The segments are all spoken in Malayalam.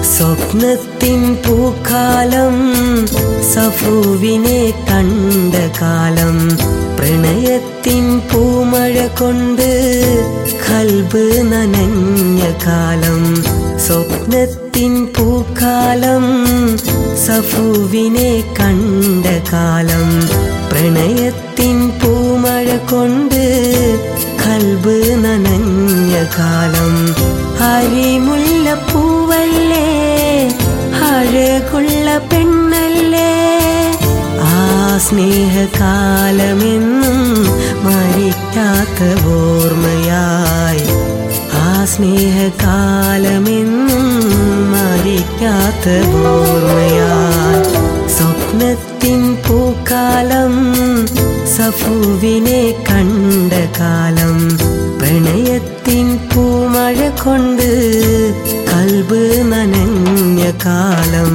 സ്വപ്നത്തിൻ പൂക്കാലം സഫുവിനെ കണ്ട കാലം പ്രണയത്തിൻ പൂമഴ കൊണ്ട് കൽബ് നനഞ്ഞ കാലം സ്വപ്നത്തിൻ പൂക്കാലം സഫുവിനെ കണ്ട കാലം പ്രണയത്തിൻ പൂമഴ കൊണ്ട് കൽബ് നനഞ്ഞ കാലം ഹരിമുല്ല പൂവല്ലേ അഴകുള്ള പെണ്ണല്ലേ ആ സ്നേഹകാലമെന്നും മരിക്കാത്ത ഓർമ്മയായി ആ സ്നേഹകാലമെന്നും മരിക്കാത്ത ഓർമ്മയായി സ്വപ്നത്തിൻ പൂക്കാലം സഫുവിനെ കണ്ട കാലം പ്രണയത്തിൻ പൂമഴ കൊണ്ട് കൽബ് നനഞ്ഞ കാലം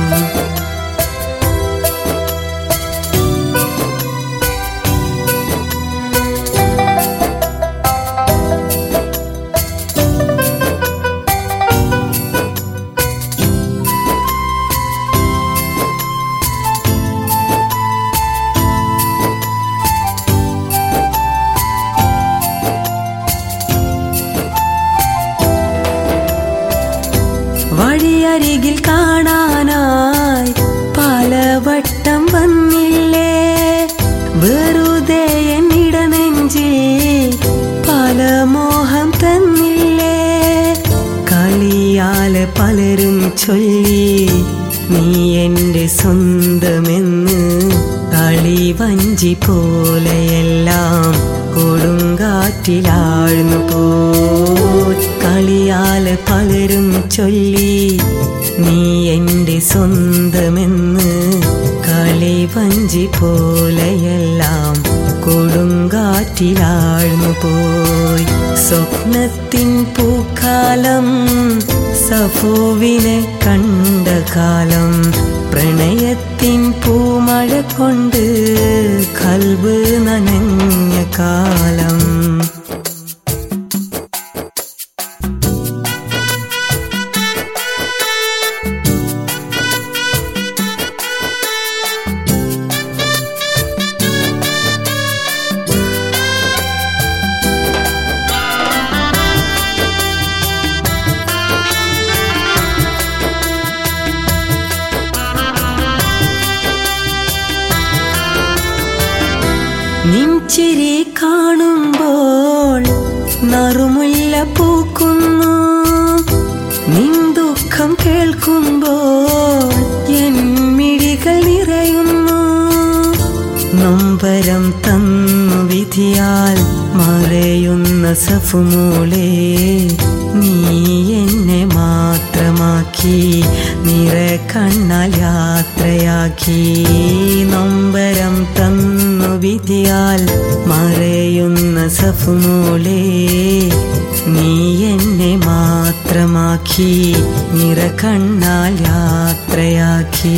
വഴിയരികിൽ കാണാനായി പലവട്ടം വന്നില്ലേ വെറുതെ എന്നിട നെഞ്ചിൽ പല മോഹം തന്നില്ലേ കളിയാലെ പലരും ചൊല്ലി നീ എൻ്റെ സ്വന്തമെന്ന് കളി വഞ്ചി പോലെയെല്ലാം കൊടുങ്കാറ്റിലാഴ്ന്നു പോയി കളിയാലെ പലരും ചൊല്ലി നീ എൻ്റെ സ്വന്തമെന്ന് കളി വഞ്ചി പോലെയെല്ലാം കൊടുങ്കാറ്റിലാഴ്ന്നു പോയി സ്വപ്നത്തിൻ പൂക്കാലം സഫോവിനെ കണ്ട കാലം പ്രണയത്തിൻ പൂമഴ കൊണ്ട് കൽബ് നനഞ്ഞ കാലം നിൻചിരി കാണുമ്പോൾ നറുമുല്ല പൂക്കുന്നു നിൻ ദുഃഖം കേൾക്കുമ്പോൾ എൻ മിഴികൾ നിറയുന്നു നൊമ്പരം തന്നു വിധിയാൽ മറയുന്ന സഫുമൂളെ നീ എന്നെ മാത്രമാക്കി നിറ കണ്ണാൽ യാത്രയാക്കി നൊമ്പരം തന്നു വിധിയാൽ മറയുന്ന സഫുമൂളെ നീ എന്നെ മാത്രമാക്കി നിറ കണ്ണാൽ യാത്രയാക്കി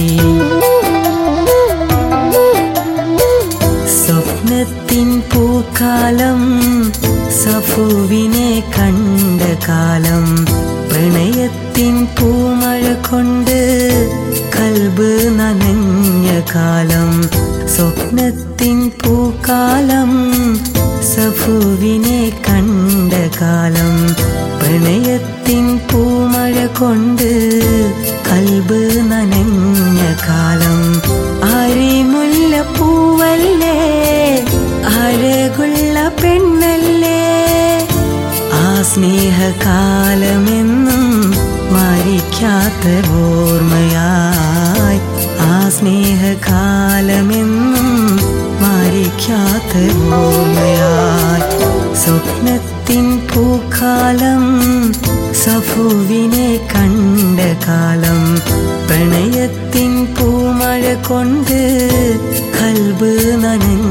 സ്വപ്നത്തിൻ പൂക്കാലം സഫുവിനെ കണ്ട കാലം പ്രണയത്തിൻ പൂമഴ കൊണ്ട് കൽബ് നനഞ്ഞ കാലം സ്വപ്നത്തിൻ പൂക്കാലം സഫുവിനെ കണ്ട കാലം പ്രണയത്തിൻ പൂമഴ കൊണ്ട് കൽബ് നനഞ്ഞ കാലം അരിമുല്ല പൂവല്ലേ അഴകുള്ള പെണ്ണല്ലേ ആ സ്നേഹകാലമെന്നും മരിക്കാത്ത ഓർമ്മയായി ആ സ്നേഹകാലമെന്നും മരിക്കാത്ത ഓർമ്മയായി സ്വപ്നത്തിൻ പൂക്കാലം സഫുവിനെ കണ്ട കാലം പ്രണയത്തിൻ പൂമഴ കൊണ്ട് കൽബ് നനഞ്ഞ